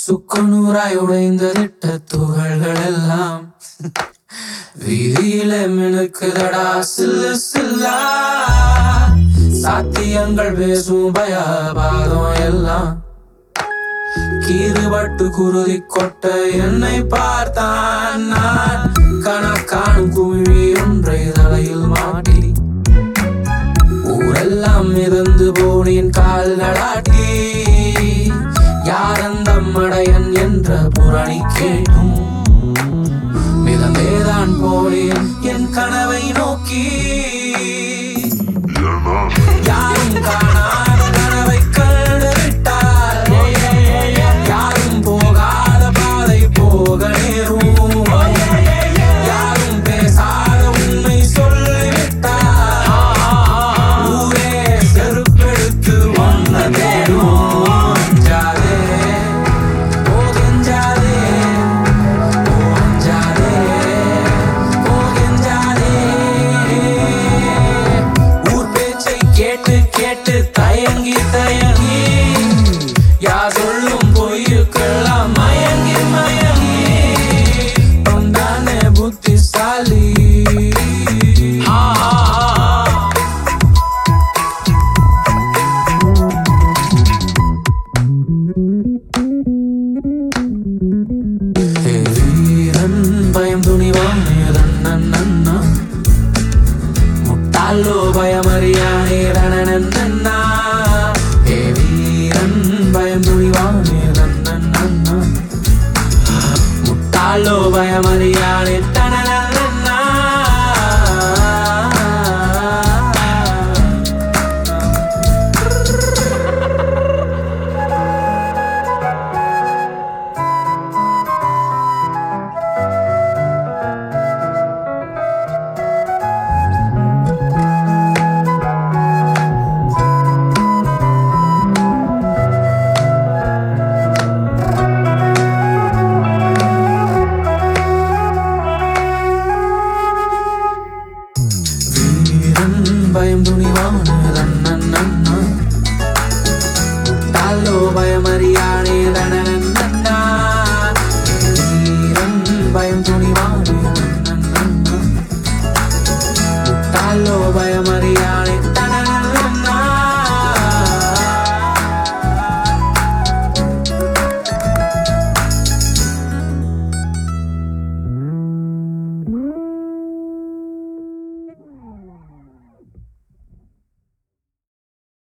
சுக்குநூறாய் உடைந்ததிட்ட துகள்கள் எல்லாம் வீதியில மினுக்குதடா சில்லு சில்லா சாத்தியங்கள் பேசும் பயாபாதம் எல்லாம் கீறுபட்டு குருதி கொட்ட என்னை பார்த்தான் நான் கணக்கானும் குமிழி ஒன்றை தலையில் மாட்டி ஊரெல்லாம் மிதந்து போனேன் கால்களாட்டி யாரந்த மடையன் என்ற புரணி கேட்டும் மிதந்தேதான் போனேன் என் கனவை நோக்கி யாரும் காணாத கனவை கண்டு விட்டால் யாரும் போகாத பாதை போக நேரும் யாரும் பேசாத உண்மை சொல்லிவிட்டால் ஊரே செருப்பெடுத்து ஒன்ன தேடும் அஞ்சாதே ஓ கெஞ்சாதே ஓ அஞ்சாதே ஓ கெஞ்சாதே ஊர் பேச்சை கேட்டு கேட்டு தயங்கி தயங்கி யார் சொல்லும் பொய்யுக்கெல்லாம் மயங்கி மயங்கி தொண்டானே புத்திசாலி ஆ ஆ, ஆ. ஹே வீரன் பயம் துணிவான் நன்னா முட்டாளோ பயமறியானே ரணனன்னா ஹே வீரன் பயம் துணிவானே நன்னா முட்டாளோ பயமறியானே தனனன்னா வீரன் பயம் துணிவான தன்னன்னா முட்டாளோ பயமறியானே